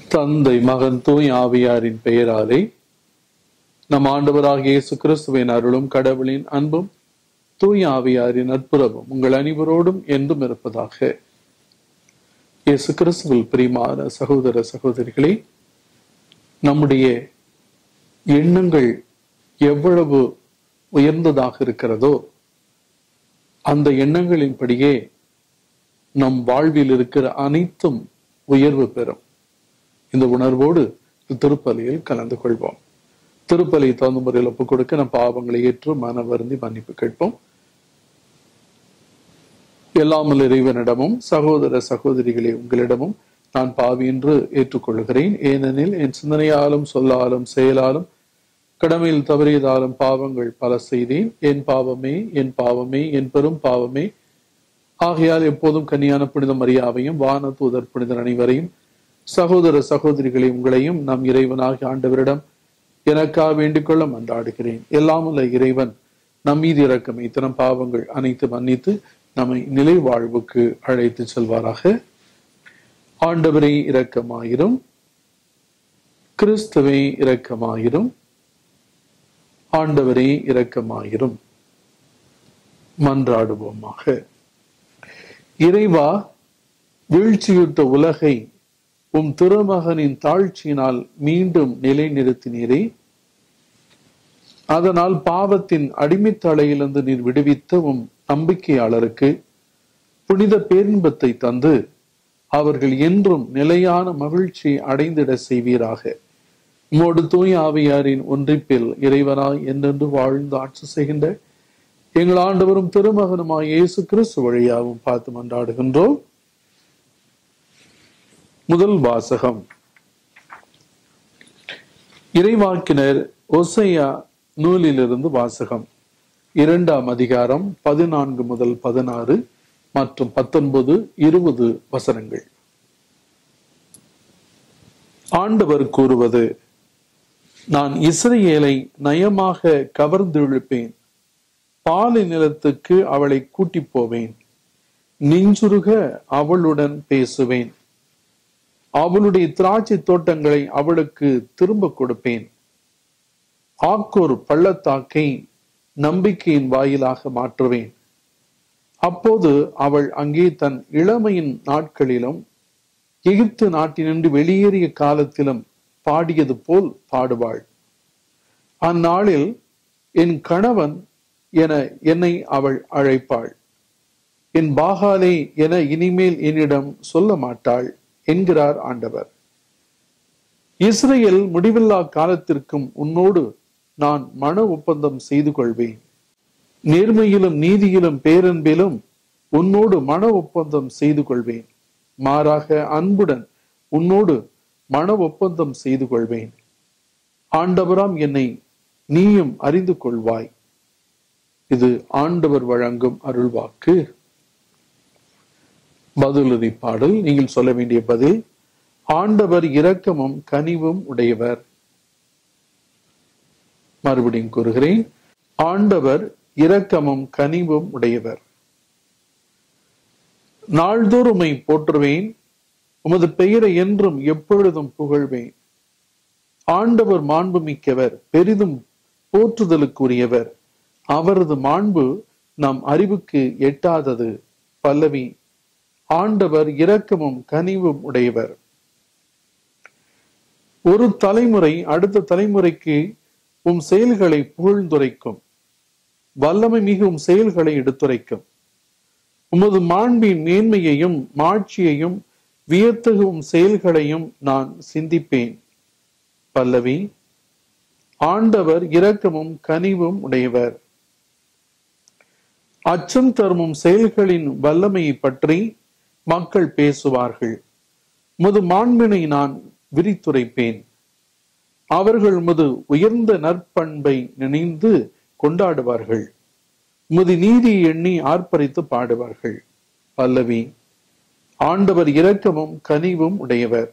தந்தை மகன் தூய் ஆவியாரின் பெயராலே நம் ஆண்டவராகிய இயேசு கிறிஸ்துவின் அருளும் கடவுளின் அன்பும் தூய் ஆவியாரின் நட்புறவும் உங்கள் அனைவரோடும் என்றும் இருப்பதாக இயேசு கிறிஸ்துவில் பிரியமான சகோதர சகோதரிகளே நம்முடைய எண்ணங்கள் எவ்வளவு உயர்ந்ததாக இருக்கிறதோ அந்த எண்ணங்களின்படியே நம் வாழ்வில் இருக்கிற அனைத்தும் உயர்வு பெறும் இந்த உணர்வோடு திருப்பலியில் கலந்து கொள்வோம் திருப்பலி தகுந்த முறையில் ஒப்புக் கொடுக்க நம் பாவங்களை ஏற்று மன வருந்தி மன்னிப்பு கேட்போம் எல்லாமல் இறைவனிடமும் சகோதர சகோதரிகளே உங்களிடமும் நான் பாவி என்று ஏற்றுக்கொள்கிறேன் ஏனெனில் என் சிந்தனையாலும் சொல்லாலும் செயலாலும் கடமையில் தவறியதாலும் பாவங்கள் பல செய்தேன் என் பாவமே என் பாவமே என் பெரும் பாவமே ஆகையால் எப்போதும் கன்னியான புனித மரியாவையும் வான தூதர் புனிதர் அனைவரையும் சகோதர சகோதரிகளை உங்களையும் நம் இறைவனாகிய ஆண்டவரிடம் எனக்காக வேண்டிக் கொள்ள மன்றாடுகிறேன் எல்லாம் உள்ள இறைவன் நம் மீது இறக்கம் இத்தனம் பாவங்கள் அனைத்து மன்னித்து நம்மை நிலை வாழ்வுக்கு அழைத்து செல்வாராக ஆண்டவரை இரக்கமாயிரும் கிறிஸ்துவை இரக்கமாயிரும் ஆண்டவரே இரக்கமாயிரும் மன்றாடுவோமாக இறைவா வீழ்ச்சியுற்ற உலகை உம் திருமகனின் தாழ்ச்சியினால் மீண்டும் நிலைநிறுத்தினீரே அதனால் பாவத்தின் அடிமைத்தலையிலிருந்து நீர் விடுவித்த உம் நம்பிக்கையாளருக்கு புனித பேரின்பத்தை தந்து அவர்கள் என்றும் நிலையான மகிழ்ச்சி அடைந்திட செய்வீராக உம்மோடு தூய் ஆவியாரின் ஒன்றிப்பில் இறைவனாய் என்றென்று வாழ்ந்து ஆட்சி செய்கின்ற எங்கள் ஆண்டவரும் திருமகனுமாய் இயேசு கிறிஸ்து வழியாகவும் பார்த்து மன்றாடுகின்றோம் முதல் வாசகம் இறைவாக்கினர் ஒசையா நூலிலிருந்து வாசகம் இரண்டாம் அதிகாரம் பதினான்கு முதல் பதினாறு மற்றும் பத்தொன்பது இருபது வசனங்கள் ஆண்டவர் கூறுவது நான் இஸ்ரேலை நயமாக கவர்ந்திழுப்பேன் பாலை நிலத்துக்கு அவளை கூட்டி போவேன் நெஞ்சுருக அவளுடன் பேசுவேன் அவளுடைய திராட்சை தோட்டங்களை அவளுக்கு திரும்ப கொடுப்பேன் ஆக்கூர் பள்ளத்தாக்கை நம்பிக்கையின் வாயிலாக மாற்றுவேன் அப்போது அவள் அங்கே தன் இளமையின் நாட்களிலும் எகிப்து நாட்டினின்று வெளியேறிய காலத்திலும் பாடியது போல் பாடுவாள் அந்நாளில் என் கணவன் என என்னை அவள் அழைப்பாள் என் பாகாலே என இனிமேல் என்னிடம் சொல்ல மாட்டாள் என்கிறார் ஆண்டவர் இஸ்ரேல் முடிவில்லா காலத்திற்கும் உன்னோடு நான் மன ஒப்பந்தம் செய்து கொள்வேன் நேர்மையிலும் நீதியிலும் பேரன்பிலும் உன்னோடு மன ஒப்பந்தம் செய்து கொள்வேன் மாறாக அன்புடன் உன்னோடு மன ஒப்பந்தம் செய்து கொள்வேன் ஆண்டவராம் என்னை நீயும் அறிந்து கொள்வாய் இது ஆண்டவர் வழங்கும் அருள்வாக்கு பதிலுரை பாடல் நீங்கள் சொல்ல வேண்டிய பதில் ஆண்டவர் இரக்கமும் கனிவும் உடையவர் மறுபடியும் கூறுகிறேன் ஆண்டவர் இரக்கமும் கனிவும் உடையவர் நாள்தோறுமை போற்றுவேன் உமது பெயரை என்றும் எப்பொழுதும் புகழ்வேன் ஆண்டவர் மாண்பு மிக்கவர் பெரிதும் போற்றுதலுக்குரியவர் அவரது மாண்பு நம் அறிவுக்கு எட்டாதது பல்லவி ஆண்டவர் இரக்கமும் கனிவும் உடையவர் ஒரு தலைமுறை அடுத்த தலைமுறைக்கு உம் செயல்களை புகழ்ந்துரைக்கும் வல்லமை மிகும் செயல்களை எடுத்துரைக்கும் உமது மாண்பின் மேன்மையையும் மாட்சியையும் வியத்தகும் செயல்களையும் நான் சிந்திப்பேன் பல்லவி ஆண்டவர் இரக்கமும் கனிவும் உடையவர் அச்சம் தருமும் செயல்களின் வல்லமையை பற்றி மக்கள் பேசுவார்கள் முது மாண்பினை நான் விரித்துரைப்பேன் அவர்கள் முது உயர்ந்த நற்பண்பை நினைந்து கொண்டாடுவார்கள் முது நீதி எண்ணி ஆர்ப்பரித்து பாடுவார்கள் பல்லவி ஆண்டவர் இரக்கமும் கனிவும் உடையவர்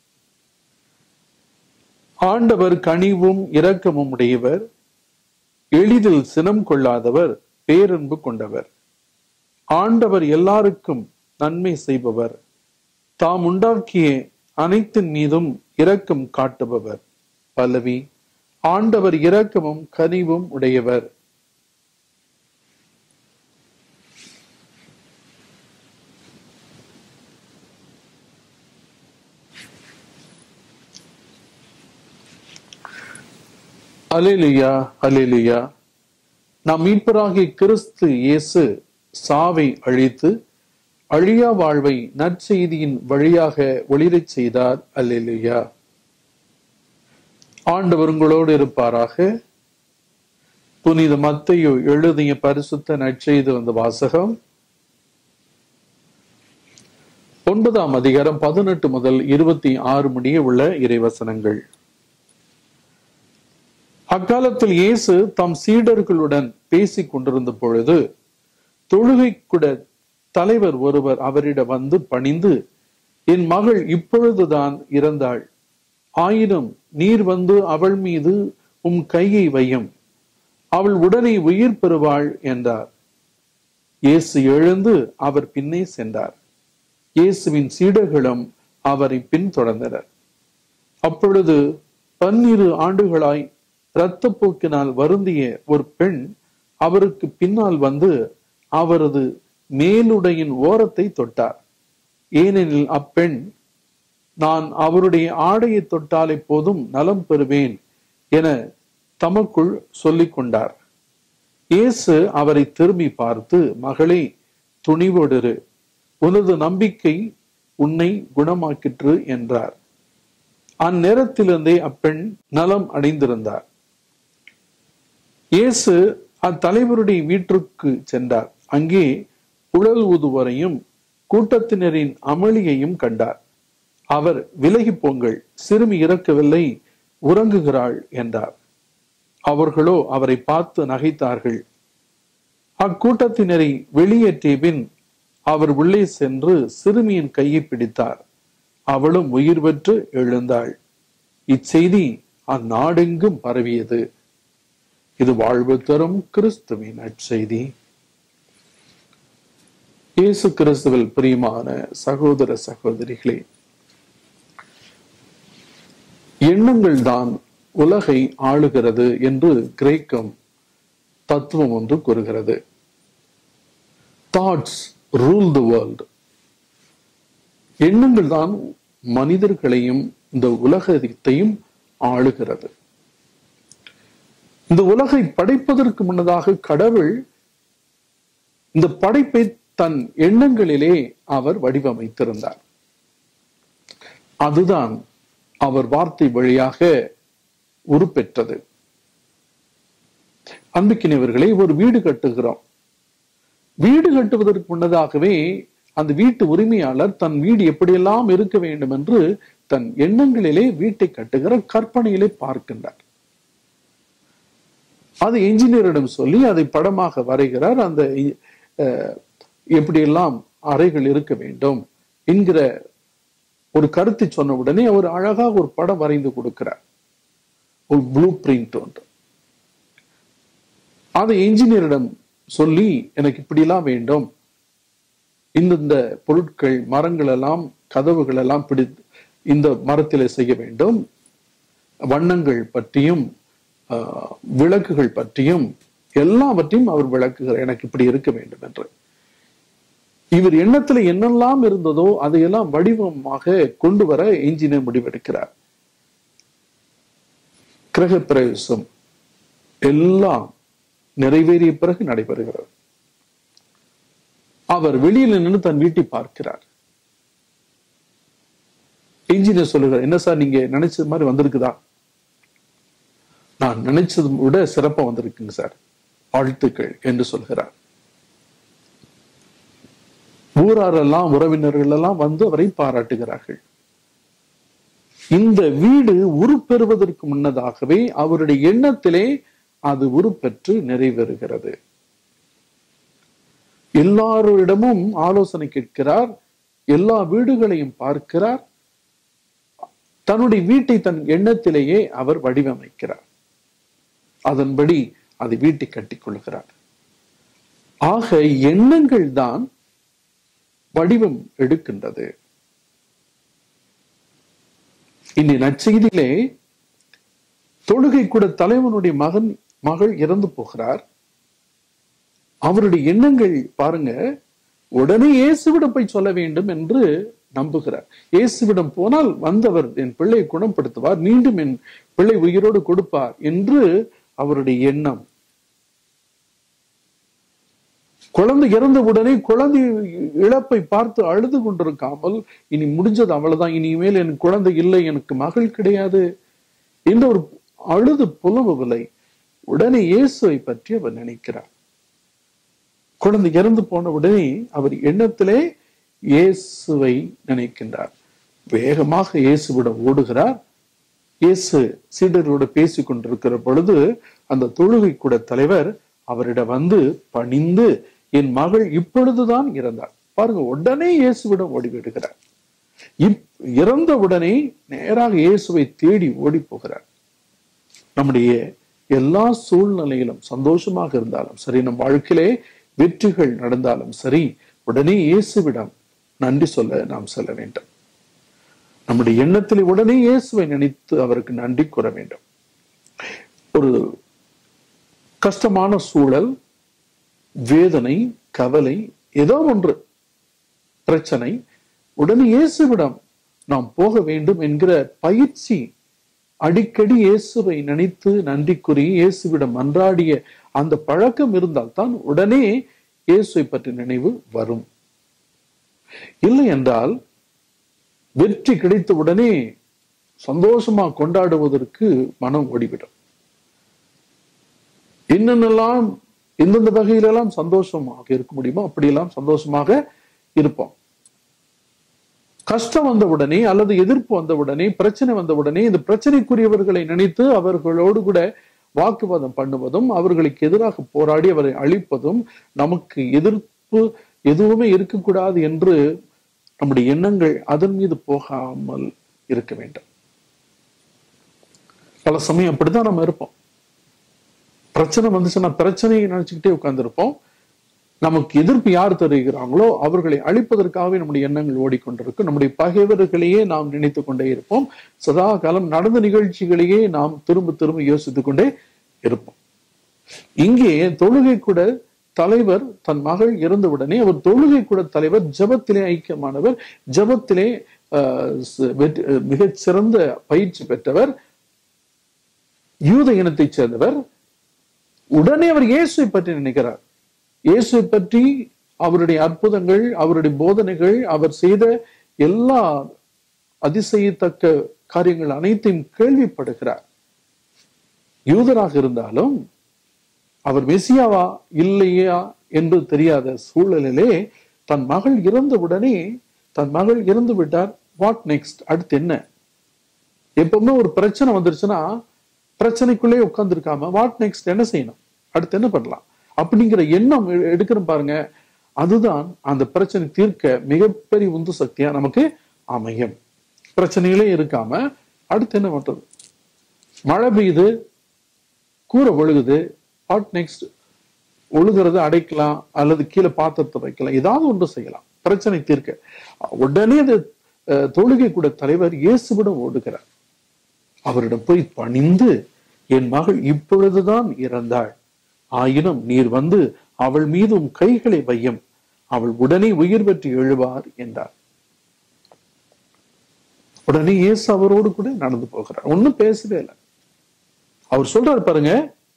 ஆண்டவர் கனிவும் இரக்கமும் உடையவர் எளிதில் சினம் கொள்ளாதவர் பேரன்பு கொண்டவர் ஆண்டவர் எல்லாருக்கும் நன்மை செய்பவர் தாம் உண்டாக்கிய அனைத்தின் மீதும் இரக்கம் காட்டுபவர் பல்லவி ஆண்டவர் இரக்கமும் கனிவும் உடையவர் அலிலியா அலிலியா நம் மீட்பராகிய கிறிஸ்து இயேசு சாவை அழித்து அழியா வாழ்வை நற்செய்தியின் வழியாக ஒளிரச் செய்தார் அல்லேலுயா ஆண்டவர் உங்களோடு இருப்பாராக புனித மத்தையோ எழுதிய பரிசுத்த நற்செய்து வந்த வாசகம் ஒன்பதாம் அதிகாரம் பதினெட்டு முதல் இருபத்தி ஆறு முடிய உள்ள இறைவசனங்கள் அக்காலத்தில் இயேசு தம் சீடர்களுடன் பேசிக் கொண்டிருந்த பொழுது தொழுகை கூட தலைவர் ஒருவர் அவரிடம் வந்து பணிந்து என் மகள் இப்பொழுதுதான் இறந்தாள் ஆயினும் நீர் வந்து அவள் மீது உம் கையை வையும் அவள் உடனே உயிர் பெறுவாள் என்றார் இயேசு எழுந்து அவர் பின்னே சென்றார் இயேசுவின் சீடர்களும் அவரை பின்தொடர்ந்தனர் அப்பொழுது பன்னிரு ஆண்டுகளாய் இரத்தப்போக்கினால் வருந்திய ஒரு பெண் அவருக்கு பின்னால் வந்து அவரது மேலுடையின் ஓரத்தை தொட்டார் ஏனெனில் அப்பெண் நான் அவருடைய ஆடையை தொட்டாலே போதும் நலம் பெறுவேன் என தமக்குள் சொல்லிக் கொண்டார் இயேசு அவரை திரும்பி பார்த்து மகளே துணிவோடிரு உனது நம்பிக்கை உன்னை குணமாக்கிற்று என்றார் அந்நேரத்திலிருந்தே அப்பெண் நலம் அடைந்திருந்தார் இயேசு அத்தலைவருடைய வீட்டிற்கு சென்றார் அங்கே குழல் ஊதுவரையும் கூட்டத்தினரின் அமளியையும் கண்டார் அவர் விலகி போங்கள் சிறுமி இறக்கவில்லை உறங்குகிறாள் என்றார் அவர்களோ அவரை பார்த்து நகைத்தார்கள் அக்கூட்டத்தினரை வெளியேற்றிய பின் அவர் உள்ளே சென்று சிறுமியின் கையை பிடித்தார் அவளும் உயிர் பெற்று எழுந்தாள் இச்செய்தி அந்நாடெங்கும் பரவியது இது வாழ்வு தரும் கிறிஸ்துவின் நற்செய்தி இயேசு கிறிஸ்துவில் பிரியமான சகோதர சகோதரிகளே எண்ணங்கள் தான் உலகை ஆளுகிறது என்று கிரேக்கம் தத்துவம் ஒன்று கூறுகிறது தாட்ஸ் ரூல் தி வேர்ல்ட் எண்ணங்கள் தான் மனிதர்களையும் இந்த உலகத்தையும் ஆளுகிறது இந்த உலகை படைப்பதற்கு முன்னதாக கடவுள் இந்த படைப்பை தன் எண்ணங்களிலே அவர் வடிவமைத்திருந்தார் அதுதான் அவர் வார்த்தை வழியாக உருப்பெற்றது அன்புக்கினவர்களை ஒரு வீடு கட்டுகிறோம் வீடு கட்டுவதற்கு முன்னதாகவே அந்த வீட்டு உரிமையாளர் தன் வீடு எப்படியெல்லாம் இருக்க வேண்டும் என்று தன் எண்ணங்களிலே வீட்டை கட்டுகிற கற்பனையிலே பார்க்கின்றார் அது என்ஜினியரிடம் சொல்லி அதை படமாக வரைகிறார் அந்த எப்படியெல்லாம் அறைகள் இருக்க வேண்டும் என்கிற ஒரு கருத்தை சொன்ன உடனே அவர் அழகாக ஒரு படம் வரைந்து கொடுக்கிறார் ஒரு ப்ளூ பிரிண்ட் ஒன்று அதை என்ஜினியரிடம் சொல்லி எனக்கு இப்படிலாம் வேண்டும் இந்தந்த பொருட்கள் மரங்கள் எல்லாம் கதவுகள் எல்லாம் பிடி இந்த மரத்திலே செய்ய வேண்டும் வண்ணங்கள் பற்றியும் விளக்குகள் பற்றியும் எல்லாவற்றையும் அவர் விளக்குகிறார் எனக்கு இப்படி இருக்க வேண்டும் என்று இவர் எண்ணத்துல என்னெல்லாம் இருந்ததோ அதையெல்லாம் வடிவமாக கொண்டு வர இன்ஜினியர் முடிவெடுக்கிறார் கிரக பிரவேசம் எல்லாம் நிறைவேறிய பிறகு நடைபெறுகிறது அவர் வெளியில் நின்று தன் வீட்டை பார்க்கிறார் இன்ஜினியர் சொல்லுகிறார் என்ன சார் நீங்க நினைச்சது மாதிரி வந்திருக்குதா நான் நினைச்சது விட சிறப்பா வந்திருக்குங்க சார் வாழ்த்துக்கள் என்று சொல்கிறார் ஊராரெல்லாம் உறவினர்கள் எல்லாம் வந்து அவரை பாராட்டுகிறார்கள் இந்த வீடு உருப்பெறுவதற்கு முன்னதாகவே அவருடைய எண்ணத்திலே அது உருப்பெற்று நிறைவேறுகிறது எல்லாரிடமும் ஆலோசனை கேட்கிறார் எல்லா வீடுகளையும் பார்க்கிறார் தன்னுடைய வீட்டை தன் எண்ணத்திலேயே அவர் வடிவமைக்கிறார் அதன்படி அதை வீட்டை கட்டிக் கொள்கிறார் ஆக எண்ணங்கள் தான் வடிவம் எடுக்கின்றது இன்றைய நற்செய்தியிலே தொழுகை கூட தலைவனுடைய மகன் மகள் இறந்து போகிறார் அவருடைய எண்ணங்கள் பாருங்க உடனே இயேசுவிடம் போய் சொல்ல வேண்டும் என்று நம்புகிறார் இயேசுவிடம் போனால் வந்தவர் என் பிள்ளையை குணப்படுத்துவார் மீண்டும் என் பிள்ளை உயிரோடு கொடுப்பார் என்று அவருடைய எண்ணம் குழந்தை இறந்த உடனே குழந்தை இழப்பை பார்த்து அழுது கொண்டிருக்காமல் இனி முடிஞ்சது அவ்வளவுதான் இனிமேல் என் குழந்தை இல்லை எனக்கு மகள் கிடையாது என்ற ஒரு அழுது புலம்பவில்லை உடனே இயேசுவை பற்றி அவர் நினைக்கிறார் குழந்தை இறந்து போன உடனே அவர் எண்ணத்திலே இயேசுவை நினைக்கின்றார் வேகமாக இயேசுவிடம் ஓடுகிறார் இயேசு சீடரோடு பேசிக் கொண்டிருக்கிற பொழுது அந்த தொழுகை கூட தலைவர் அவரிடம் வந்து பணிந்து என் மகள் இப்பொழுதுதான் இறந்தார் பாருங்க உடனே இயேசுவிடம் ஓடிவிடுகிறார் இப் இறந்த உடனே நேராக இயேசுவை தேடி ஓடி போகிறார் நம்முடைய எல்லா சூழ்நிலையிலும் சந்தோஷமாக இருந்தாலும் சரி நம் வாழ்க்கையிலே வெற்றிகள் நடந்தாலும் சரி உடனே இயேசுவிடம் நன்றி சொல்ல நாம் செல்ல வேண்டும் நம்முடைய எண்ணத்தில் உடனே இயேசுவை நினைத்து அவருக்கு நன்றி கூற வேண்டும் ஒரு கஷ்டமான சூழல் வேதனை கவலை ஏதோ ஒன்று பிரச்சனை உடனே இயேசுவிடம் நாம் போக வேண்டும் என்கிற பயிற்சி அடிக்கடி இயேசுவை நினைத்து நன்றி கூறி இயேசுவிடம் மன்றாடிய அந்த பழக்கம் இருந்தால் தான் உடனே இயேசுவை பற்றி நினைவு வரும் இல்லை என்றால் வெற்றி கிடைத்த உடனே சந்தோஷமா கொண்டாடுவதற்கு மனம் ஓடிவிடும் என்னென்னலாம் எந்தெந்த வகையிலெல்லாம் சந்தோஷமாக இருக்க முடியுமோ அப்படியெல்லாம் சந்தோஷமாக இருப்போம் கஷ்டம் வந்த உடனே அல்லது எதிர்ப்பு வந்த உடனே பிரச்சனை வந்த உடனே இந்த பிரச்சனைக்குரியவர்களை நினைத்து அவர்களோடு கூட வாக்குவாதம் பண்ணுவதும் அவர்களுக்கு எதிராக போராடி அவரை அழிப்பதும் நமக்கு எதிர்ப்பு எதுவுமே இருக்கக்கூடாது என்று நம்முடைய எண்ணங்கள் அதன் மீது போகாமல் இருக்க வேண்டும் பல சமயம் அப்படித்தான் நம்ம இருப்போம் பிரச்சனை வந்துச்சுன்னா பிரச்சனையை நினைச்சுக்கிட்டே உட்கார்ந்துருப்போம் நமக்கு எதிர்ப்பு யார் தருகிறாங்களோ அவர்களை அழிப்பதற்காகவே நம்முடைய எண்ணங்கள் ஓடிக்கொண்டிருக்கும் நம்முடைய பகைவர்களையே நாம் நினைத்து கொண்டே இருப்போம் சதா காலம் நடந்த நிகழ்ச்சிகளையே நாம் திரும்ப திரும்ப யோசித்துக் கொண்டே இருப்போம் இங்கே தொழுகை கூட தலைவர் தன் மகள் இறந்தவுடனே அவர் தொழுகை கூட தலைவர் ஜபத்திலே ஐக்கியமானவர் ஜபத்திலே மிகச் சிறந்த பயிற்சி பெற்றவர் யூத இனத்தைச் சேர்ந்தவர் உடனே அவர் இயேசுவை பற்றி நினைக்கிறார் இயேசுவை பற்றி அவருடைய அற்புதங்கள் அவருடைய போதனைகள் அவர் செய்த எல்லா அதிசயத்தக்க காரியங்கள் அனைத்தையும் கேள்விப்படுகிறார் யூதராக இருந்தாலும் அவர் மெசியாவா இல்லையா என்று தெரியாத சூழலிலே தன் மகள் இறந்தவுடனே தன் மகள் இறந்து விட்டார் வாட் நெக்ஸ்ட் அடுத்து என்ன எப்பவுமே ஒரு பிரச்சனை வந்துருச்சுன்னா பிரச்சனைக்குள்ளே உட்கார்ந்துருக்காம வாட் நெக்ஸ்ட் என்ன செய்யணும் அடுத்து என்ன பண்ணலாம் அப்படிங்கிற எண்ணம் எடுக்கிறோம் பாருங்க அதுதான் அந்த பிரச்சனை தீர்க்க மிகப்பெரிய உந்து சக்தியா நமக்கு அமையும் பிரச்சனைகளே இருக்காம அடுத்து என்ன பண்றது மழை பெய்யுது கூரை ஒழுகுது வாட் நெக்ஸ்ட் ஒழுகிறத அடைக்கலாம் அல்லது கீழே பாத்திரத்தை வைக்கலாம் ஏதாவது ஒன்று செய்யலாம் பிரச்சனை தீர்க்க உடனே அது தொழுகை கூட தலைவர் இயேசுவிடம் ஓடுகிறார் அவரிடம் போய் பணிந்து என் மகள் இப்பொழுதுதான் இறந்தாள் ஆயினும் நீர் வந்து அவள் மீதும் கைகளை வையும் அவள் உடனே உயிர் பெற்று எழுவார் என்றார் உடனே இயேசு அவரோடு கூட நடந்து போகிறார் ஒன்னும் பேசவே இல்லை அவர் சொல்றாரு பாருங்க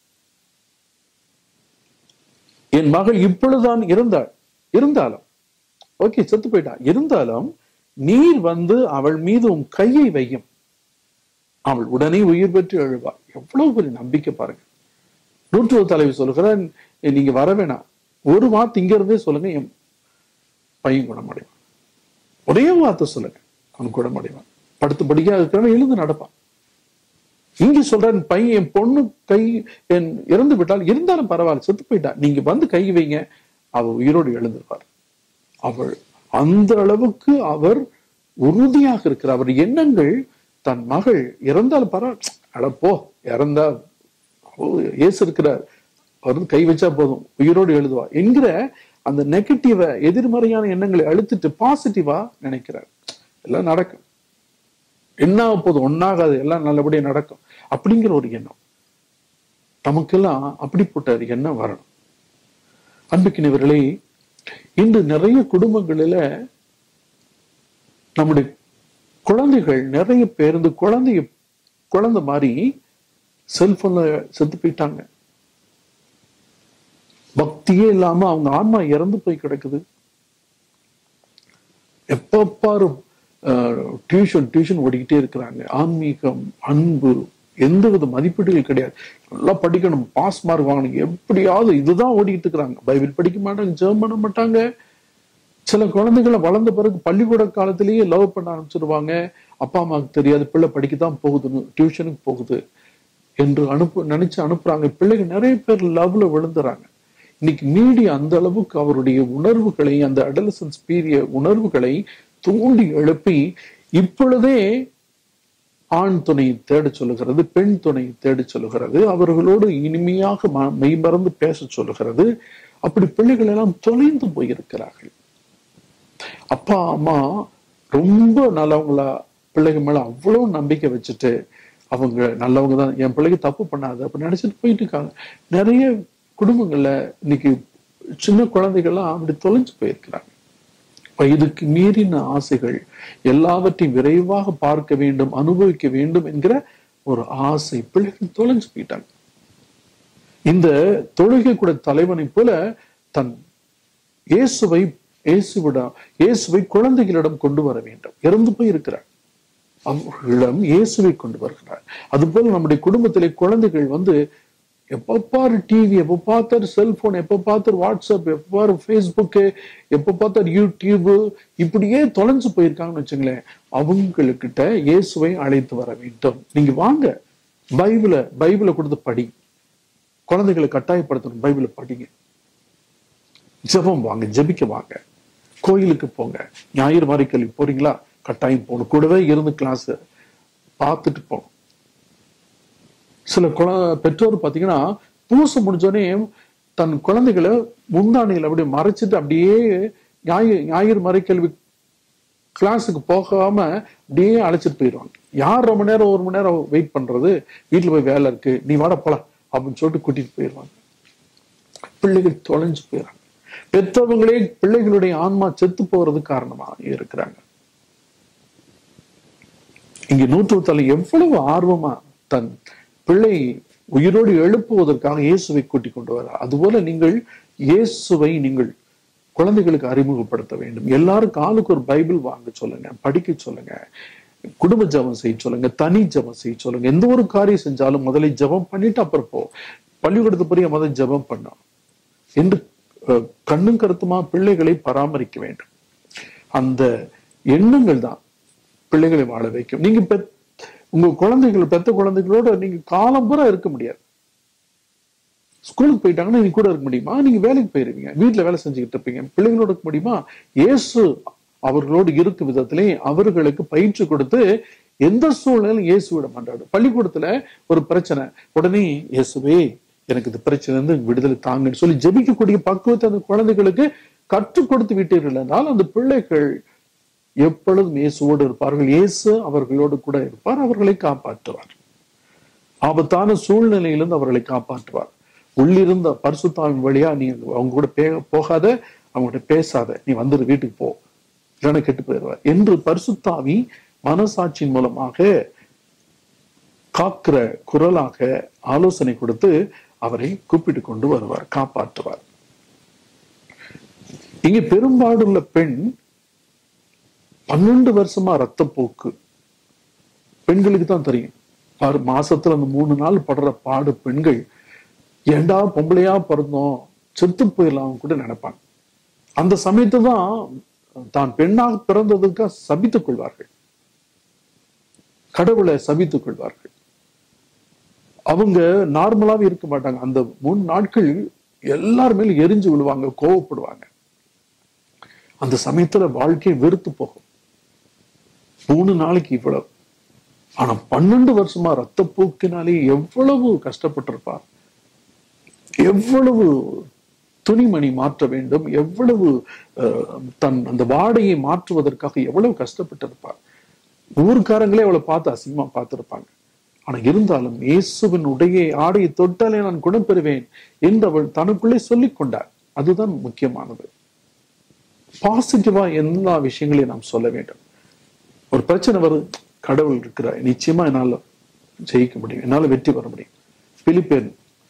என் மகள் இப்பொழுதுதான் இருந்தாள் இருந்தாலும் ஓகே செத்து போயிட்டா இருந்தாலும் நீர் வந்து அவள் மீது உன் கையை வையும் அவள் உடனே உயிர் பெற்று எழுவாள் எவ்வளவு பெரிய நம்பிக்கை பாருங்க நூற்றுவ தலைவி சொல்லுகிற நீங்க வர வேணாம் ஒரு வார்த்தை இங்க இருந்தே சொல்லுங்க என் பையன் குணமடைவான் ஒரே வார்த்தை சொல்லுங்க அவன் குணமடைவான் படுத்து படிக்காத இருக்கிறவன் எழுந்து நடப்பான் இங்க சொல்றேன் பையன் என் பொண்ணு கை என் இறந்து விட்டால் இருந்தாலும் பரவாயில்ல செத்து போயிட்டா நீங்க வந்து கை வைங்க அவள் உயிரோடு எழுந்திருப்பார் அவள் அந்த அளவுக்கு அவர் உறுதியாக இருக்கிறார் அவர் எண்ணங்கள் தன் மகள் இறந்தாலும் பரவாயில்ல அடப்போ இறந்தா இயேசு இருக்கிறார் அவர் கை வச்சா போதும் உயிரோடு எழுதுவா என்கிற அந்த நெகட்டிவ எதிர்மறையான எண்ணங்களை அழுத்திட்டு பாசிட்டிவா நினைக்கிறார் எல்லாம் நடக்கும் என்ன ஆக போகுது ஒன்னாகாது எல்லாம் நல்லபடியா நடக்கும் அப்படிங்கிற ஒரு எண்ணம் நமக்கெல்லாம் அப்படிப்பட்ட ஒரு எண்ணம் வரணும் அன்புக்கினவர்களே இன்று நிறைய குடும்பங்களில நம்முடைய குழந்தைகள் நிறைய பேர் இந்த குழந்தைய குழந்தை மாதிரி செல்போன்ல செத்து போயிட்டாங்க பக்தியே இல்லாம அவங்க ஆன்மா இறந்து போய் கிடக்குது எப்ப பாரு டியூஷன் டியூஷன் ஓடிக்கிட்டே இருக்கிறாங்க ஆன்மீகம் அன்பு எந்த வித மதிப்பீடுகள் கிடையாது நல்லா படிக்கணும் பாஸ் மார்க் வாங்கணும் எப்படியாவது இதுதான் ஓடிக்கிட்டு இருக்கிறாங்க பைபிள் படிக்க மாட்டாங்க ஜெபம் பண்ண மாட்டாங்க சில குழந்தைகளை வளர்ந்த பிறகு பள்ளிக்கூட காலத்திலேயே லவ் பண்ண ஆரம்பிச்சிருவாங்க அப்பா அம்மாவுக்கு தெரியாது பிள்ளை படிக்கத்தான் போகுதுன்னு டியூஷனுக்கு போகுது என்று அனுப்பு நினைச்சு அனுப்புறாங்க பிள்ளைகள் நிறைய பேர் லவ்ல விழுந்துறாங்க இன்னைக்கு மீடியா அந்த அளவுக்கு அவருடைய உணர்வுகளை அந்த அடலசன்ஸ் பீரிய உணர்வுகளை தூண்டி எழுப்பி இப்பொழுதே ஆண் துணை தேட சொல்லுகிறது பெண் துணை தேட சொல்லுகிறது அவர்களோடு இனிமையாக மெய்மறந்து பேச சொல்லுகிறது அப்படி பிள்ளைகள் எல்லாம் தொலைந்து போயிருக்கிறார்கள் அப்பா அம்மா ரொம்ப நல்லவங்களா பிள்ளைகள் மேல அவ்வளவு நம்பிக்கை வச்சுட்டு அவங்க நல்லவங்க தான் என் பிள்ளைக்கு தப்பு பண்ணாது அப்படி நினைச்சிட்டு போயிட்டு இருக்காங்க நிறைய குடும்பங்கள்ல இன்னைக்கு சின்ன குழந்தைகள்லாம் அப்படி தொலைஞ்சு போயிருக்கிறாங்க இதுக்கு மீறின ஆசைகள் எல்லாவற்றையும் விரைவாக பார்க்க வேண்டும் அனுபவிக்க வேண்டும் என்கிற ஒரு ஆசை பிள்ளைகள் தொலைஞ்சு போயிட்டாங்க இந்த தொழுகை கூட தலைவனை போல தன் இயேசுவை இயேசுவிட இயேசுவை குழந்தைகளிடம் கொண்டு வர வேண்டும் இறந்து போய் இருக்கிறார் அவர்களிடம் இயேசுவை கொண்டு வருகிறார் அதுபோல நம்முடைய குடும்பத்திலே குழந்தைகள் வந்து எப்ப பாரு டிவி எப்ப பார்த்தாரு செல்போன் எப்ப பார்த்தாரு வாட்ஸ்அப் எப்ப பாரு ஃபேஸ்புக்கு எப்ப பார்த்தாரு யூடியூப் இப்படியே தொலைஞ்சு போயிருக்காங்கன்னு வச்சுங்களேன் அவங்களுக்கிட்ட இயேசுவை அழைத்து வர வேண்டும் நீங்க வாங்க பைபிளை பைபிளை கொடுத்து படி குழந்தைகளை கட்டாயப்படுத்தணும் பைபிளை படிங்க ஜெபம் வாங்க ஜெபிக்க வாங்க கோயிலுக்கு போங்க ஞாயிறு மாதிரி கல்வி போறீங்களா கட்டாயம் போகணும் கூடவே இருந்து கிளாஸ் பார்த்துட்டு போகணும் சில குழ பெற்றோர் பார்த்தீங்கன்னா பூசை முடிஞ்சோடனே தன் குழந்தைகளை முந்தானையில் அப்படியே மறைச்சிட்டு அப்படியே ஞாயிறு ஞாயிறு மறைக்கல்வி கிளாஸுக்கு போகாம அப்படியே அழைச்சிட்டு போயிடுவாங்க யார் ரொம்ப நேரம் ஒரு மணி நேரம் வெயிட் பண்றது வீட்டுல போய் வேலை இருக்கு நீ வாட போலாம் அப்படின்னு சொல்லிட்டு கூட்டிட்டு போயிடுவாங்க பிள்ளைகள் தொலைஞ்சு போயிடுறாங்க பெற்றவங்களே பிள்ளைகளுடைய ஆன்மா செத்து போறது காரணமா இருக்கிறாங்க இங்க நூற்றுத்தலை எவ்வளவு ஆர்வமா தன் பிள்ளை உயிரோடு எழுப்புவதற்காக இயேசுவை கூட்டிக் கொண்டு வர அதுபோல நீங்கள் இயேசுவை நீங்கள் குழந்தைகளுக்கு அறிமுகப்படுத்த வேண்டும் எல்லாரும் காலுக்கு ஒரு பைபிள் வாங்க சொல்லுங்க படிக்க சொல்லுங்க குடும்ப ஜபம் செய்ய சொல்லுங்க தனி ஜபம் செய்ய சொல்லுங்க எந்த ஒரு காரியம் செஞ்சாலும் முதல்ல ஜபம் பண்ணிட்டு அப்புறம் போ பள்ளிக்கூடத்து போய் முதல் ஜபம் பண்ணும் என்று கண்ணும் கருத்துமா பிள்ளைகளை பராமரிக்க வேண்டும் அந்த எண்ணங்கள் தான் பிள்ளைகளை வாழ வைக்கும் நீங்க பெத் உங்க குழந்தைகள் பெத்த குழந்தைகளோட நீங்க காலம் பூரா இருக்க முடியாது ஸ்கூலுக்கு போயிட்டாங்கன்னா நீங்க கூட இருக்க முடியுமா நீங்க வேலைக்கு போயிருவீங்க வீட்டுல வேலை செஞ்சுக்கிட்டு இருப்பீங்க பிள்ளைங்களோட இருக்க முடியுமா இயேசு அவர்களோடு இருக்கும் விதத்திலே அவர்களுக்கு பயிற்சி கொடுத்து எந்த சூழ்நிலையிலும் இயேசுவிட மாட்டாடு பள்ளிக்கூடத்துல ஒரு பிரச்சனை உடனே இயேசுவே எனக்கு இந்த பிரச்சனை இருந்து விடுதலை தாங்கன்னு சொல்லி ஜெபிக்கக்கூடிய பக்குவத்தை அந்த குழந்தைகளுக்கு கற்றுக் கொடுத்து விட்டீர்கள் என்றால் அந்த பிள்ளைகள் எப்பொழுதும் இயேசுவோடு இருப்பார்கள் இயேசு அவர்களோடு கூட இருப்பார் அவர்களை காப்பாற்றுவார் ஆபத்தான சூழ்நிலையிலிருந்து அவர்களை காப்பாற்றுவார் உள்ளிருந்த பரிசுத்தாவின் வழியா நீ அவங்க கூட பே போகாத அவங்ககிட்ட பேசாத நீ வந்துரு வீட்டுக்கு போ இல்லைன்னா கெட்டு போயிடுவார் என்று பரிசுத்தாவி மனசாட்சியின் மூலமாக காக்கிற குரலாக ஆலோசனை கொடுத்து அவரை கூப்பிட்டு கொண்டு வருவார் காப்பாற்றுவார் இங்க பெரும்பாடுள்ள பெண் பன்னெண்டு வருஷமா ரத்தப்போக்கு பெண்களுக்கு தான் தெரியும் பாரு மாசத்துல அந்த மூணு நாள் படுற பாடு பெண்கள் ஏண்டா பொம்பளையா பிறந்தோம் செத்து போயிடலாம் கூட நினைப்பாங்க அந்த சமயத்தை தான் தான் பெண்ணாக பிறந்ததுக்காக சபித்துக் கொள்வார்கள் கடவுளை சபித்துக் கொள்வார்கள் அவங்க நார்மலாவே இருக்க மாட்டாங்க அந்த மூணு நாட்கள் எல்லார் மேலும் எரிஞ்சு விழுவாங்க கோவப்படுவாங்க அந்த சமயத்துல வாழ்க்கை வெறுத்து போகும் மூணு நாளைக்கு இவ்வளவு ஆனா பன்னெண்டு வருஷமா ரத்த போக்கினாலே எவ்வளவு கஷ்டப்பட்டிருப்பார் எவ்வளவு துணிமணி மாற்ற வேண்டும் எவ்வளவு தன் அந்த வாடையை மாற்றுவதற்காக எவ்வளவு கஷ்டப்பட்டிருப்பார் ஊர்க்காரங்களே அவளை பார்த்து அசிங்கமா பார்த்திருப்பாங்க ஆனா இருந்தாலும் இயேசுவின் உடைய ஆடையை தொட்டாலே நான் குணம் பெறுவேன் என்று அவள் தனக்குள்ளே சொல்லிக் கொண்டார் அதுதான் முக்கியமானது பாசிட்டிவா எல்லா விஷயங்களையும் நாம் சொல்ல வேண்டும் ஒரு பிரச்சனை வருது கடவுள் இருக்கிறார் நிச்சயமா என்னால ஜெயிக்க முடியும் என்னால வெற்றி பெற முடியும் பிலிப்பேன்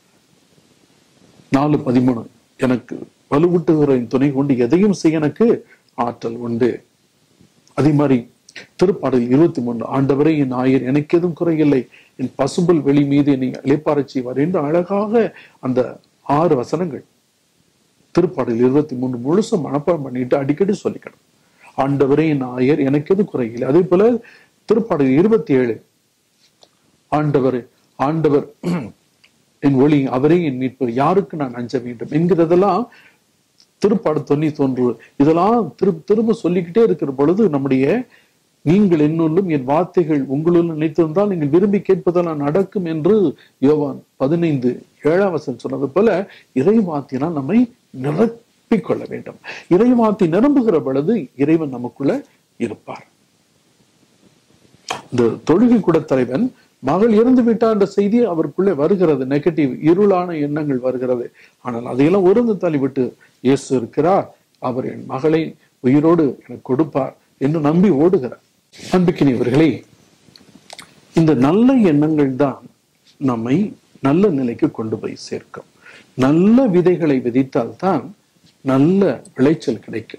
நாலு பதிமூணு எனக்கு வலுவூட்டுகிற துணை கொண்டு எதையும் செய்ய எனக்கு ஆற்றல் உண்டு அதே மாதிரி திருப்பாடல் இருபத்தி மூன்று ஆண்டவரே என் ஆயர் எனக்கு எதுவும் குறையில்லை என் பசும்பல் வெளி மீது என்னை இழைப்பாரச் செய்வார் என்று அழகாக அந்த ஆறு வசனங்கள் திருப்பாடல் இருபத்தி மூணு முழுசும் மனப்பாடம் பண்ணிட்டு அடிக்கடி சொல்லிக்கணும் ஆண்டவரே என் ஆயர் எனக்கு எது குறையில்லை அதே போல திருப்பாடல் இருபத்தி ஏழு ஆண்டவர் ஆண்டவர் என் ஒளி அவரே என் மீட்பு யாருக்கு நான் அஞ்ச வேண்டும் என்கிறதெல்லாம் திருப்பாடு தொண்ணூத்தி ஒன்று இதெல்லாம் திரும்ப திரும்ப சொல்லிக்கிட்டே இருக்கிற பொழுது நம்முடைய நீங்கள் என்னுள்ளும் என் வார்த்தைகள் உங்களுள் நினைத்திருந்தால் நீங்கள் விரும்பி கேட்பதெல்லாம் நடக்கும் என்று யோவான் பதினைந்து ஏழாம் வசனம் சொன்னது போல இறைவாத்தினால் நம்மை நிரப்பிக் கொள்ள வேண்டும் இறைவாத்தி நிரம்புகிற பொழுது இறைவன் நமக்குள்ள இருப்பார் இந்த தொழுகை கூட தலைவன் மகள் இறந்து விட்டார் என்ற செய்தி அவருக்குள்ளே வருகிறது நெகட்டிவ் இருளான எண்ணங்கள் வருகிறது ஆனால் அதையெல்லாம் ஒருந்து தள்ளிவிட்டு இயேசு இருக்கிறார் அவர் என் மகளை உயிரோடு எனக்கு கொடுப்பார் என்று நம்பி ஓடுகிறார் அன்புக்கினியவர்களே இந்த நல்ல எண்ணங்கள் தான் நம்மை நல்ல நிலைக்கு கொண்டு போய் சேர்க்கும் நல்ல விதைகளை விதைத்தால் தான் நல்ல விளைச்சல் கிடைக்கும்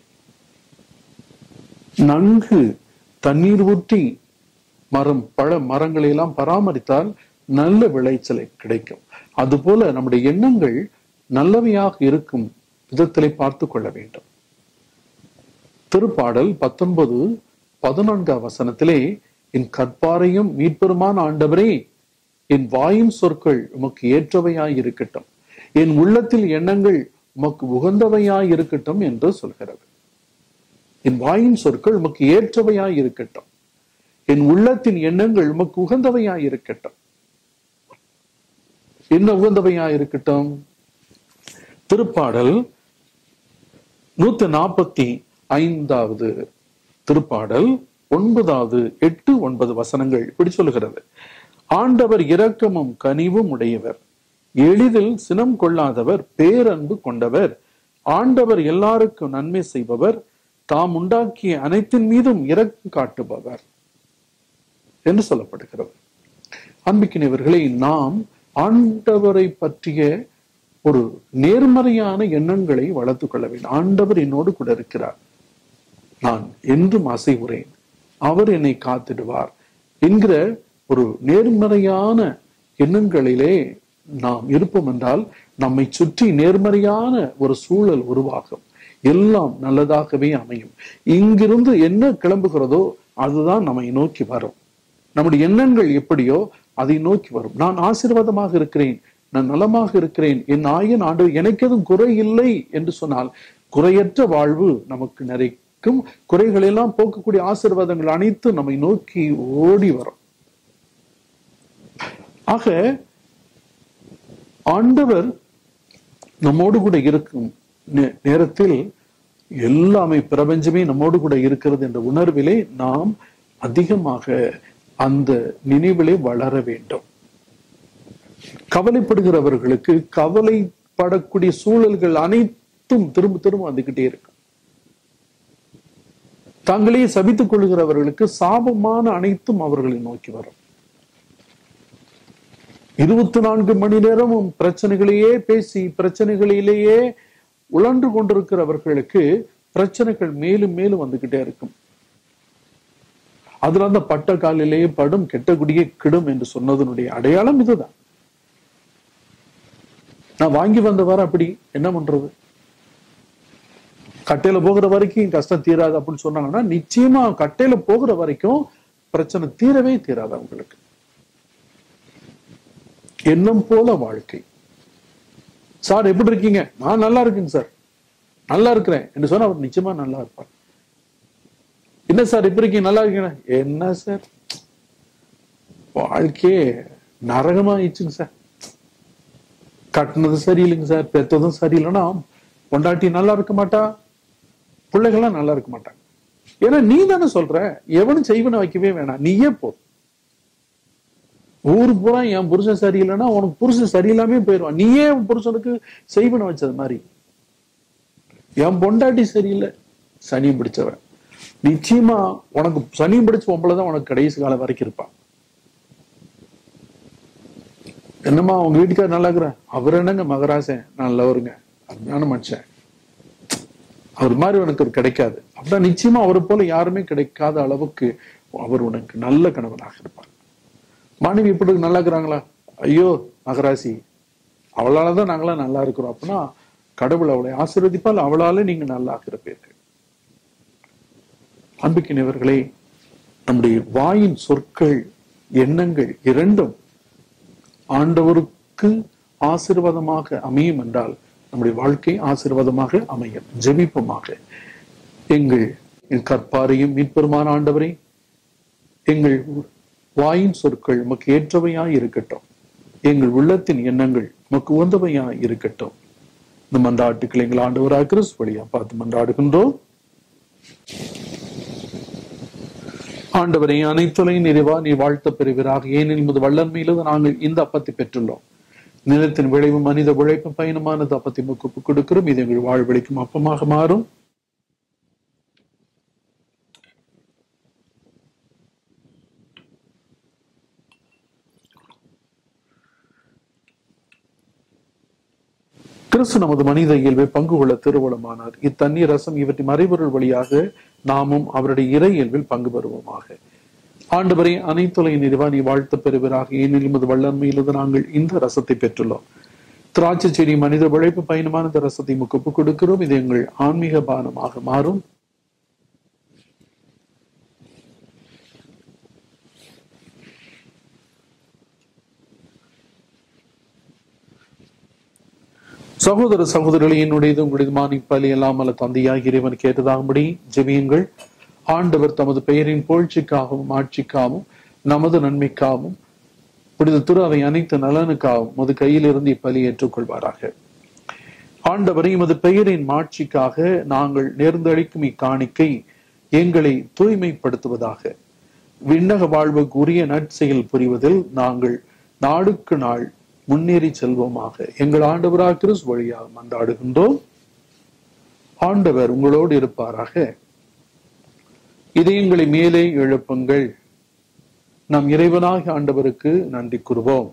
நன்கு தண்ணீர் ஊற்றி மரம் பழ மரங்களை எல்லாம் பராமரித்தால் நல்ல விளைச்சலை கிடைக்கும் அதுபோல நம்முடைய எண்ணங்கள் நல்லவையாக இருக்கும் விதத்திலே பார்த்து கொள்ள வேண்டும் திருப்பாடல் பத்தொன்பது பதினான்காம் வசனத்திலே என் கற்பாரையும் மீட்பெருமான ஆண்டவரே என் வாயின் சொற்கள் உமக்கு ஏற்றவையாய் இருக்கட்டும் என் உள்ளத்தில் எண்ணங்கள் உமக்கு உகந்தவையாய் இருக்கட்டும் என்று சொல்கிறது என் வாயின் சொற்கள் உமக்கு ஏற்றவையாய் இருக்கட்டும் என் உள்ளத்தின் எண்ணங்கள் உமக்கு உகந்தவையாய் இருக்கட்டும் என்ன உகந்தவையாய் இருக்கட்டும் திருப்பாடல் நூத்தி நாற்பத்தி ஐந்தாவது திருப்பாடல் ஒன்பதாவது எட்டு ஒன்பது வசனங்கள் இப்படி சொல்லுகிறது ஆண்டவர் இரக்கமும் கனிவும் உடையவர் எளிதில் சினம் கொள்ளாதவர் பேரன்பு கொண்டவர் ஆண்டவர் எல்லாருக்கும் நன்மை செய்பவர் தாம் உண்டாக்கிய அனைத்தின் மீதும் இரக்கம் காட்டுபவர் என்று சொல்லப்படுகிறது அன்பிக்கினவர்களை நாம் ஆண்டவரை பற்றிய ஒரு நேர்மறையான எண்ணங்களை வளர்த்துக் கொள்ள வேண்டும் ஆண்டவர் என்னோடு கூட இருக்கிறார் நான் என்றும் அசைவுறேன் அவர் என்னை காத்திடுவார் என்கிற ஒரு நேர்மறையான எண்ணங்களிலே நாம் இருப்போம் என்றால் நம்மை சுற்றி நேர்மறையான ஒரு சூழல் உருவாகும் எல்லாம் நல்லதாகவே அமையும் இங்கிருந்து என்ன கிளம்புகிறதோ அதுதான் நம்மை நோக்கி வரும் நம்முடைய எண்ணங்கள் எப்படியோ அதை நோக்கி வரும் நான் ஆசீர்வாதமாக இருக்கிறேன் நான் நலமாக இருக்கிறேன் என் ஆயன் ஆண்டு எனக்கு எதுவும் குறை இல்லை என்று சொன்னால் குறையற்ற வாழ்வு நமக்கு நிறைக்கும் குறைகள் எல்லாம் போக்கக்கூடிய ஆசீர்வாதங்கள் அனைத்தும் நம்மை நோக்கி ஓடி வரும் ஆக ஆண்டவர் நம்மோடு கூட இருக்கும் நேரத்தில் எல்லாமே பிரபஞ்சமே நம்மோடு கூட இருக்கிறது என்ற உணர்விலே நாம் அதிகமாக அந்த நினைவிலே வளர வேண்டும் கவலைப்படுகிறவர்களுக்கு கவலைப்படக்கூடிய சூழல்கள் அனைத்தும் திரும்ப திரும்ப வந்துகிட்டே இருக்கு தங்களே சபித்துக் கொள்கிறவர்களுக்கு சாபமான அனைத்தும் அவர்களை நோக்கி வரும் இருபத்தி நான்கு மணி நேரமும் பிரச்சனைகளையே பேசி பிரச்சனைகளிலேயே உழன்று கொண்டிருக்கிறவர்களுக்கு பிரச்சனைகள் மேலும் மேலும் வந்துகிட்டே இருக்கும் அதுல அந்த பட்ட காலிலேயே படும் கெட்ட குடியே கிடும் என்று சொன்னதனுடைய அடையாளம் இதுதான் நான் வாங்கி வந்தவாறு அப்படி என்ன பண்றது கட்டையில போகிற வரைக்கும் கஷ்டம் தீராது அப்படின்னு சொன்னாங்கன்னா நிச்சயமா கட்டையில போகிற வரைக்கும் பிரச்சனை தீரவே தீராது அவங்களுக்கு எண்ணம் போல வாழ்க்கை சார் எப்படி இருக்கீங்க நான் நல்லா இருக்கேங்க சார் நல்லா இருக்கிறேன் என்று சொன்னா அவர் நிச்சயமா நல்லா இருப்பார் என்ன சார் இப்ப இருக்கீங்க நல்லா இருக்கீங்க என்ன சார் வாழ்க்கையே நரகமாயிடுச்சுங்க சார் கட்டினது சரியில்லைங்க சார் பெத்ததும் சரியில்லைன்னா பொண்டாட்டி நல்லா இருக்க மாட்டா பிள்ளைகள்லாம் நல்லா இருக்க மாட்டாங்க ஏன்னா நீ தானே சொல்ற எவனும் செய்வனை வைக்கவே வேணாம் நீயே போ ஊரு பூரா என் புருஷன் சரியில்லைன்னா உனக்கு புருஷன் சரியில்லாமே போயிடுவான் நீயே உன் புருஷனுக்கு செய்வனை வச்சது மாதிரி என் பொண்டாட்டி சரியில்லை சனி பிடிச்சவன் நிச்சயமா உனக்கு சனி பிடிச்ச பொம்பளைதான் உனக்கு கடைசி காலம் வரைக்கும் இருப்பான் என்னம்மா உங்க வீட்டுக்கார நல்லா இருக்கிற அவர் என்னங்க மகராசன் நல்லவருங்க அருமையான மனுஷன் அவர் மாதிரி உனக்கு அது கிடைக்காது அப்படின்னா நிச்சயமா அவரை போல யாருமே கிடைக்காத அளவுக்கு அவர் உனக்கு நல்ல கணவனாக இருப்பார் மனைவி இப்படி நல்லா இருக்கிறாங்களா ஐயோ மகராசி அவளாலதான் நாங்களாம் நல்லா இருக்கிறோம் அப்படின்னா கடவுள் அவளை ஆசீர்வதிப்பால் அவளால நீங்க நல்லா இருப்பீர்கள் அன்புக்கினவர்களே நம்முடைய வாயின் சொற்கள் எண்ணங்கள் இரண்டும் ஆண்டவருக்கு ஆசீர்வாதமாக அமையும் என்றால் நம்முடைய வாழ்க்கை ஆசீர்வாதமாக அமையும் ஜெபிப்பமாக எங்கள் என் கற்பாரையும் மீட்பெருமான ஆண்டவரை எங்கள் வாயின் சொற்கள் உமக்கு ஏற்றவையாய் இருக்கட்டும் எங்கள் உள்ளத்தின் எண்ணங்கள் உமக்கு உகந்தவையாய் இருக்கட்டும் இந்த மன்றாட்டுக்கள் எங்கள் ஆண்டவராக கிறிஸ்து வழியா பார்த்து மன்றாடுகின்றோம் ஆண்டவரை அனைத்துலையும் நிறைவா நீ வாழ்த்த பெறுவீராக ஏனெனில் முது வல்லன்மையிலிருந்து நாங்கள் இந்த அப்பத்தை பெற்றுள்ளோம் நிலத்தின் விளைவு மனித உழைப்பு பயணமானது அப்பத்தை முக்கு கொடுக்கிறோம் இது எங்கள் வாழ்வழிக்கும் அப்பமாக மாறும் கிறிஸ்து நமது மனித இயல்பை பங்கு கொள்ள திருவுளமானார் இத்தண்ணீர் ரசம் இவற்றின் மறைபொருள் வழியாக நாமும் அவருடைய இறை இயல்பில் பங்கு பெறுவோமாக ஆண்டவரை அனைத்துலை நிறைவா நீ வாழ்த்து பெறுவராக ஏனெனில் நமது வல்லன்மையிலிருந்து நாங்கள் இந்த ரசத்தை பெற்றுள்ளோம் திராட்சை செடி மனித உழைப்பு பயணமான இந்த ரசத்தை முக்கப்பு கொடுக்கிறோம் இது எங்கள் ஆன்மீக பானமாக மாறும் சகோதர சகோதரிகளை என்னுடையது உங்களுடைய மானிப்பலி எல்லாம் அல்ல தந்தையாக இறைவன் கேட்டதாகும்படி ஜெபியுங்கள் ஆண்டவர் தமது பெயரின் புகழ்ச்சிக்காகவும் ஆட்சிக்காகவும் நமது நன்மைக்காகவும் புனித திரு அவை அனைத்து நலனுக்காகவும் மது கையில் இருந்து இப்பலி ஏற்றுக்கொள்வாராக ஆண்டவரை எமது பெயரின் மாட்சிக்காக நாங்கள் நேர்ந்தளிக்கும் இக்காணிக்கை எங்களை தூய்மைப்படுத்துவதாக விண்ணக வாழ்வுக்கு உரிய நற்செயல் புரிவதில் நாங்கள் நாளுக்கு நாள் முன்னேறி செல்வோமாக எங்கள் ஆண்டவராக கிறிஸ் வழியாக மன்றாடுகின்றோம் ஆண்டவர் உங்களோடு இருப்பாராக இதயங்களை மேலே எழுப்புங்கள் நம் இறைவனாக ஆண்டவருக்கு நன்றி கூறுவோம்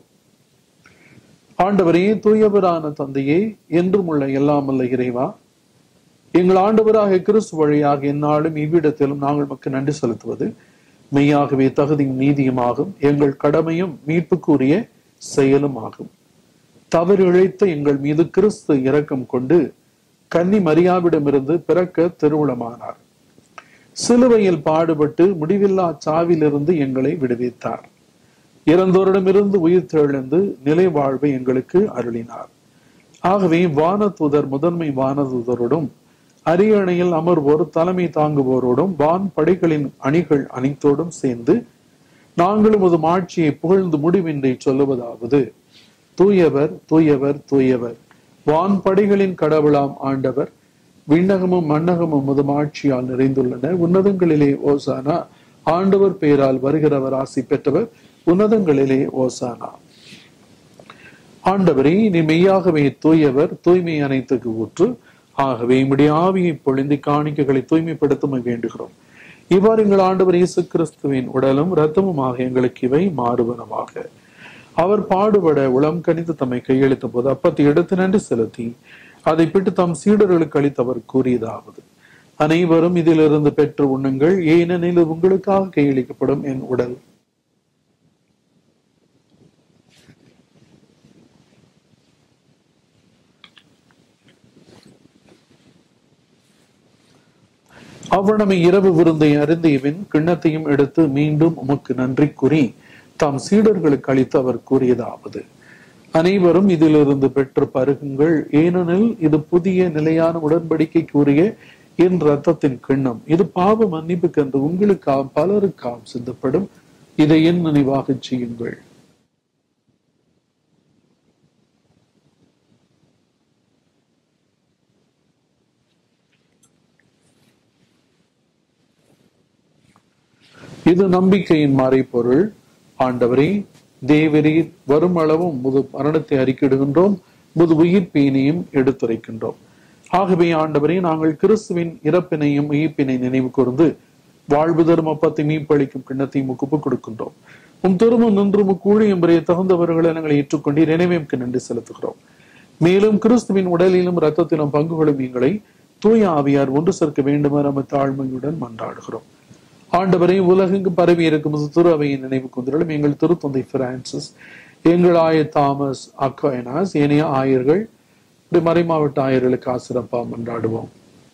ஆண்டவரே தூயவரான தந்தையே என்றும் உள்ள எல்லாம் அல்ல இறைவா எங்கள் ஆண்டவராக கிறிஸ்து வழியாக எந்நாளும் இவ்விடத்திலும் நாங்கள் மக்கள் நன்றி செலுத்துவது மெய்யாகவே தகுதியும் நீதியுமாகும் எங்கள் கடமையும் மீட்புக்குரிய செயலும் ஆகும் தவறு இழைத்த எங்கள் மீது கிறிஸ்து இரக்கம் கொண்டு கன்னி மரியாவிடமிருந்து பிறக்க திருவுளமானார் சிலுவையில் பாடுபட்டு முடிவில்லா சாவிலிருந்து எங்களை விடுவித்தார் இறந்தோரிடமிருந்து உயிர் தெழுந்து நிலை வாழ்வை எங்களுக்கு அருளினார் ஆகவே வானதூதர் முதன்மை வானதூதரோடும் அரியணையில் அமர்வோர் தலைமை தாங்குவோரோடும் வான் படைகளின் அணிகள் அனைத்தோடும் சேர்ந்து நாங்களும் ஒரு ஆட்சியை புகழ்ந்து முடிவின்றி சொல்லுவதாவது தூயவர் தூயவர் தூயவர் வான் படைகளின் கடவுளாம் ஆண்டவர் விண்ணகமும் மன்னகமும் முதும் ஆட்சியால் நிறைந்துள்ளன உன்னதங்களிலே ஓசானா ஆண்டவர் பெயரால் வருகிறவர் ஆசி பெற்றவர் உன்னதங்களிலே ஓசானா ஆண்டவரே நீ மெய்யாகவே தூயவர் தூய்மை அனைத்துக்கு ஊற்று ஆகவே இம்முடைய ஆவியை பொழிந்து காணிக்கைகளை தூய்மைப்படுத்த வேண்டுகிறோம் இவ்வாறு எங்கள் ஆண்டவர் இயேசு கிறிஸ்துவின் உடலும் இரத்தமுமாக எங்களுக்கு இவை மாறுவனமாக அவர் பாடுபட உளம் கணித்து தம்மை கையளித்த போது அப்பத்தை எடுத்து நன்றி செலுத்தி அதை பிட்டு தம் சீடர்களுக்கு அளித்தவர் கூறியதாவது அனைவரும் இதிலிருந்து பெற்று உண்ணுங்கள் ஏனெனில் இது உங்களுக்காக கையளிக்கப்படும் என் உடல் அவ்வளமை இரவு விருந்தை அருந்தியவின் கிண்ணத்தையும் எடுத்து மீண்டும் உமக்கு நன்றி கூறி தாம் சீடர்களுக்கு அளித்து அவர் கூறியதாவது அனைவரும் இதிலிருந்து பெற்று பருகுங்கள் ஏனெனில் இது புதிய நிலையான உடன்படிக்கைக்குரிய என் ரத்தத்தின் கிண்ணம் இது பாவ மன்னிப்புக்கு என்று உங்களுக்காக பலருக்காம் சிந்தப்படும் இதை என் நினைவாக செய்யுங்கள் இது நம்பிக்கையின் மறைப்பொருள் ஆண்டவரே தேவரீர் வரும் அளவும் முது மரணத்தை அறிக்கிடுகின்றோம் முது உயிர்ப்பீனையும் எடுத்துரைக்கின்றோம் ஆகவே ஆண்டவரே நாங்கள் கிறிஸ்துவின் இறப்பினையும் உயிர்ப்பினை நினைவு கூர்ந்து வாழ்வு தரும் அப்பத்தை மீப்பளிக்கும் கிண்ணத்தையும் ஒப்புக் கொடுக்கின்றோம் உம் திரும்ப நின்று முக்கூழியும் பெரிய தகுந்தவர்களை நாங்கள் ஏற்றுக்கொண்டு நினைவுக்கு நன்றி செலுத்துகிறோம் மேலும் கிறிஸ்துவின் உடலிலும் இரத்தத்திலும் பங்குகளும் எங்களை தூய ஆவியார் ஒன்று சேர்க்க வேண்டும் நம்ம தாழ்மையுடன் மன்றாடுகிறோம் ஆண்டவரை உலகெங்கு பரவி இருக்கும் திரு அவையின் நினைவு கொண்டிருளும் எங்கள் திருத்தந்தை பிரான்சிஸ் எங்கள் ஆய தாமஸ் அக்கோயனாஸ் ஏனைய ஆயர்கள் இப்படி மறைமாவட்ட ஆயர்களுக்கு ஆசிரப்பா மன்றாடுவோம்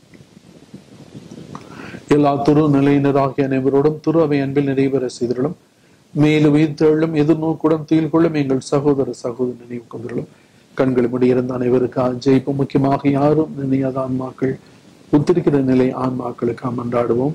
எல்லா துரு நிலையினராகிய அனைவரோடும் திரு அவை அன்பில் நிறைவேற செய்திருளும் மேலும் உயிர்த்தெழும் எதிர்நோக்குடன் துயில் கொள்ளும் எங்கள் சகோதர சகோதரி நினைவு கொண்டிருளும் கண்கள் முடியிருந்த அனைவருக்கு ஜெயிப்பும் முக்கியமாக யாரும் நினையாத ஆன்மாக்கள் உத்திருக்கிற நிலை ஆன்மாக்களுக்கு மன்றாடுவோம்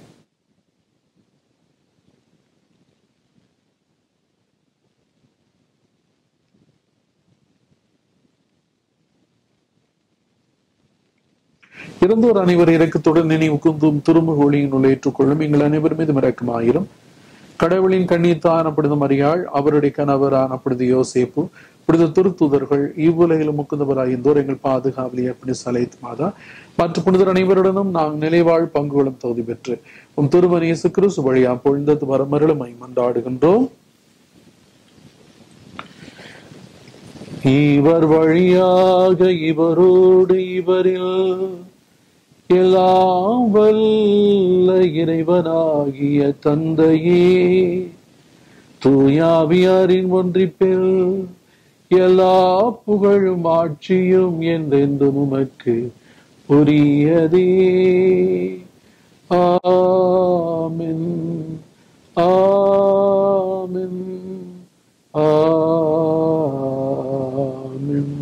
இறந்தோர் அனைவர் இறக்கத்துடன் நினைவு குந்தும் திரும்ப ஒளியினுள் ஏற்றுக்கொள்ளும் எங்கள் அனைவர் மீது இறக்கமாயிரும் கடவுளின் கண்ணீர் தானப்படுது மரியாள் அவருடைய கணவர் ஆனப்படுது யோசேப்பு இப்படிது திருத்துதர்கள் இவ்வுலகிலும் முக்குந்தவராயிருந்தோர் எங்கள் பாதுகாவலி அப்படி சலைத் மாதா மற்ற புனிதர் அனைவருடனும் நாங்கள் நிலைவாழ் பங்குகளும் தகுதி பெற்று உம் திருமணி இயேசு கிறிஸ்து வழியா பொழுந்தது வரமருளுமை மன்றாடுகின்றோம் இவர் வழியாக இவரோடு இவரில் எல்லாம் வல்ல இறைவனாகிய தந்தையே தூயாவியாரின் ஒன்றிப்பில் எல்லா புகழும் ஆட்சியும் என்றென்றும் உமக்கு உரியதே ஆமென் ஆமென் ஆமென்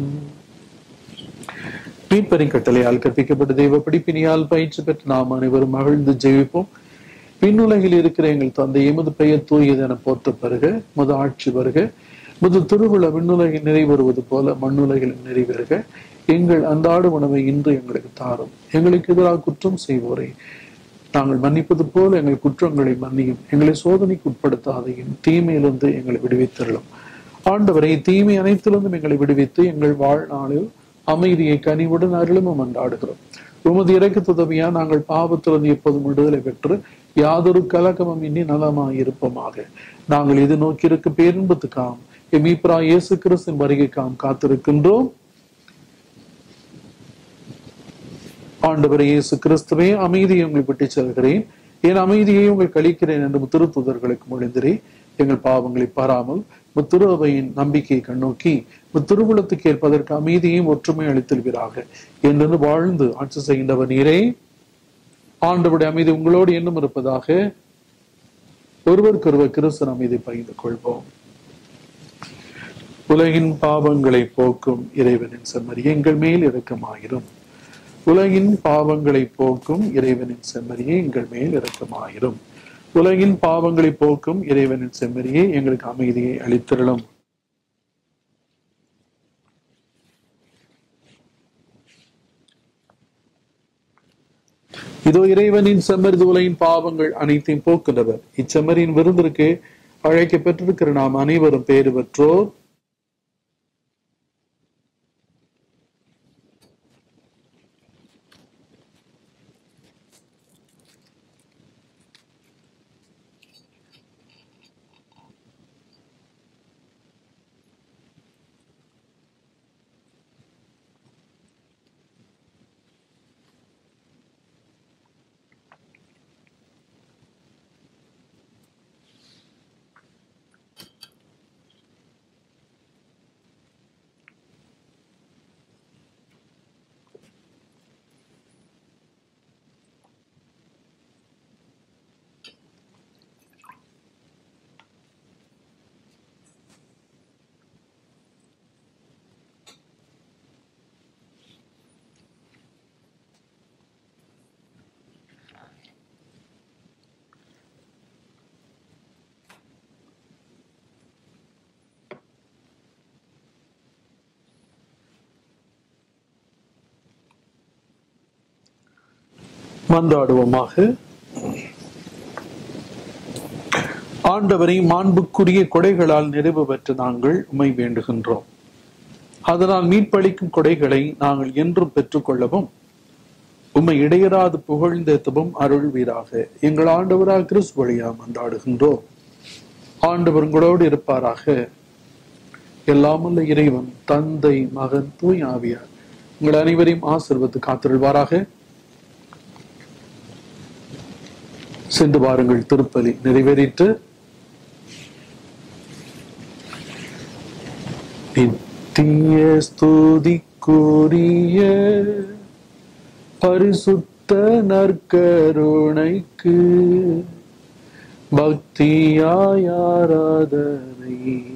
மீட்பரின் கட்டளையால் கற்பிக்கப்பட்ட தெய்வ படிப்பினியால் பயிற்சி பெற்று நாம் அனைவரும் மகிழ்ந்து ஜெயிப்போம் விண்ணுலகில் இருக்கிற எங்கள் தந்தை எமது பெயர் தூயது என போற்ற பெறுக முது ஆட்சி வருக முது திருவிழா விண்ணுலகில் நிறைவேறுவது போல மண்ணுலகில் நிறைவேறுக எங்கள் அன்றாட உணவை இன்று எங்களுக்கு தாரும் எங்களுக்கு எதிராக குற்றம் செய்வோரை நாங்கள் மன்னிப்பது போல எங்கள் குற்றங்களை மன்னியும் எங்களை சோதனைக்கு உட்படுத்தாதையும் தீமையிலிருந்து எங்களை விடுவித்தரலும் ஆண்டவரை தீமை அனைத்திலிருந்தும் எங்களை விடுவித்து எங்கள் வாழ்நாளில் அமைதியை கனிவுடன் அருளும் மன்றாடுகிறோம் உமது இறக்கத்துதவியா நாங்கள் பாவத்திலிருந்து எப்போதும் விடுதலை பெற்று யாதொரு கலக்கமும் இனி நலமாய் இருப்போமாக நாங்கள் இது நோக்கி இருக்க பேரின்பத்துக்காம் எமீப்ரா இயேசு கிறிஸ்தின் வருகைக்காம் காத்திருக்கின்றோம் ஆண்டவர் இயேசு கிறிஸ்துவே அமைதியை உங்களை விட்டு செல்கிறேன் என் அமைதியை உங்கள் கழிக்கிறேன் என்று திருத்துதர்களுக்கு மொழிந்திரே எங்கள் பாவங்களை பாராமல் முத்திரு அவையின் நம்பிக்கையை கண்ணோக்கி முத்திருவுலத்துக்கு ஏற்பதற்கு அமைதியையும் ஒற்றுமை அளித்தல்வீராக என்று வாழ்ந்து ஆட்சி செய்கின்றவர் நீரே ஆண்டவருடைய அமைதி உங்களோடு என்னும் இருப்பதாக ஒருவருக்கொருவர் கிறிஸ்தன் அமைதி பகிர்ந்து கொள்வோம் உலகின் பாவங்களை போக்கும் இறைவனின் செம்மறி எங்கள் மேல் இரக்கமாயிரும் உலகின் பாவங்களை போக்கும் இறைவனின் செம்மறியே எங்கள் மேல் இரக்கமாயிரும் உலகின் பாவங்களை போக்கும் இறைவனின் செம்மறியே எங்களுக்கு அமைதியை அளித்திரளும் இதோ இறைவனின் செம்மறிது உலகின் பாவங்கள் அனைத்தையும் போக்குகிறவர் இச்செம்மறியின் விருந்திற்கு அழைக்க பெற்றிருக்கிற நாம் அனைவரும் பேறு பெற்றோர் மன்றாடுவோமாக ஆண்டவரை மாண்புக்குரிய கொடைகளால் நிறைவு பெற்று நாங்கள் உமை வேண்டுகின்றோம் அதனால் மீட்பளிக்கும் கொடைகளை நாங்கள் என்றும் பெற்றுக்கொள்ளவும் உம்மை இடையராது புகழ்ந்தேத்தவும் அருள்வீராக எங்கள் ஆண்டவராக கிறிஸ்து வழியா மன்றாடுகின்றோம் ஆண்டவர் உங்களோடு இருப்பாராக எல்லாமல்ல இறைவன் தந்தை மகன் தூய் ஆவியார் உங்கள் அனைவரையும் ஆசிர்வத்து காத்திருள்வாராக சென்று வாருங்கள் திருப்பலி நிறைவேறிட்டு நித்திய ஸ்துதிக்குரிய பரிசுத்த நற்கருணைக்கு பக்தியாய் ஆராதனை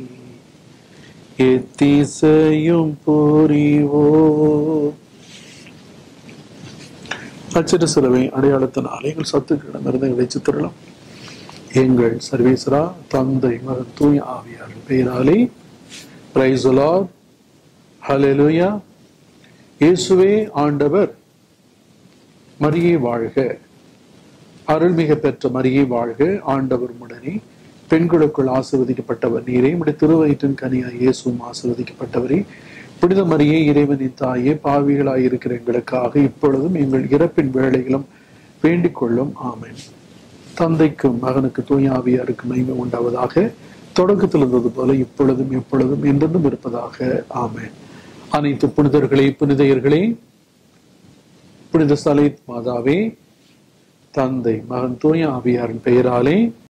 எத்திசையும் புரிவோ அச்சிட்டு சிலுவை அடையாளத்தினால் எங்கள் சத்துக்களிடமிருந்து எங்களை சித்திரலாம் எங்கள் சர்வேஸ்வரா தந்தை மகன் தூய் ஆவியார் பெயராலே பிரைசுலார் ஹலெலுயா இயேசுவே ஆண்டவர் மரியே வாழ்க அருள்மிக பெற்ற மரியே வாழ்க ஆண்டவர் உடனே பெண்களுக்குள் ஆசிர்வதிக்கப்பட்டவர் நீரே உடைய திருவயிற்றின் கனியா இயேசுவும் ஆசிர்வதிக்கப்பட்டவரே புனித மரியே இறைவனின் தாயே பாவிகளாய் இருக்கிற எங்களுக்காக இப்பொழுதும் எங்கள் இறப்பின் வேளையிலும் வேண்டிக் கொள்ளும் ஆமென் தந்தைக்கும் மகனுக்கு தூயாவியாருக்கு மகிமை உண்டாவதாக தொடக்கத்தில் இருந்தது போல இப்பொழுதும் எப்பொழுதும் என்றென்றும் இருப்பதாக ஆமென் அனைத்து புனிதர்களே புனிதையர்களே புனித சலைத் மாதாவே தந்தை மகன் தூய ஆவியாரின் பெயராலே